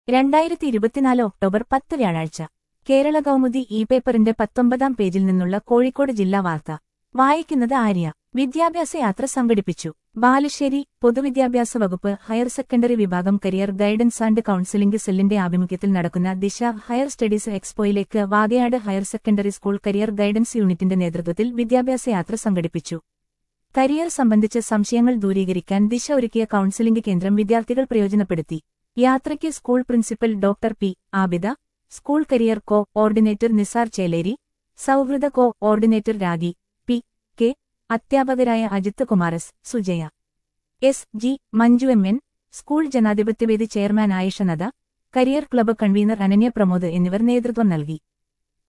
രണ്ടായിരത്തി ഇരുപത്തിനാല് ഒക്ടോബർ പത്ത് വ്യാഴാഴ്ച കേരള കൗമുദി ഇ പേപ്പറിന്റെ പത്തൊമ്പതാം പേജിൽ നിന്നുള്ള കോഴിക്കോട് ജില്ലാ വാർത്ത വായിക്കുന്നത് ആര്യ വിദ്യാഭ്യാസ യാത്ര സംഘടിപ്പിച്ചു ബാലുശ്ശേരി പൊതുവിദ്യാഭ്യാസ വകുപ്പ് ഹയർ സെക്കൻഡറി വിഭാഗം കരിയർ ഗൈഡൻസ് ആൻഡ് കൌൺസിലിംഗ് സെല്ലിന്റെ ആഭിമുഖ്യത്തിൽ നടക്കുന്ന ദിശ ഹയർ സ്റ്റഡീസ് എക്സ്പോയിലേക്ക് Vakayad higher secondary school career guidance യൂണിറ്റിന്റെ നേതൃത്വത്തിൽ വിദ്യാഭ്യാസ യാത്ര സംഘടിപ്പിച്ചു കരിയർ സംബന്ധിച്ച് സംശയങ്ങൾ ദൂരീകരിക്കാൻ ദിശ ഒരുക്കിയ കൌൺസിലിംഗ് കേന്ദ്രം വിദ്യാർത്ഥികൾ പ്രയോജനപ്പെടുത്തി യാത്രയ്ക്ക് school principal doctor P Abida school career coordinator Nisar Cheleri സൗഹൃദ coordinator Ragi P K അധ്യാപകരായ അജിത് കുമാരസ് Sujaya S G Manju M N school ജനാധിപത്യവേദി chairman Ayisha Nada career club convener Ananya Pramod എന്നിവർ നേതൃത്വം നൽകി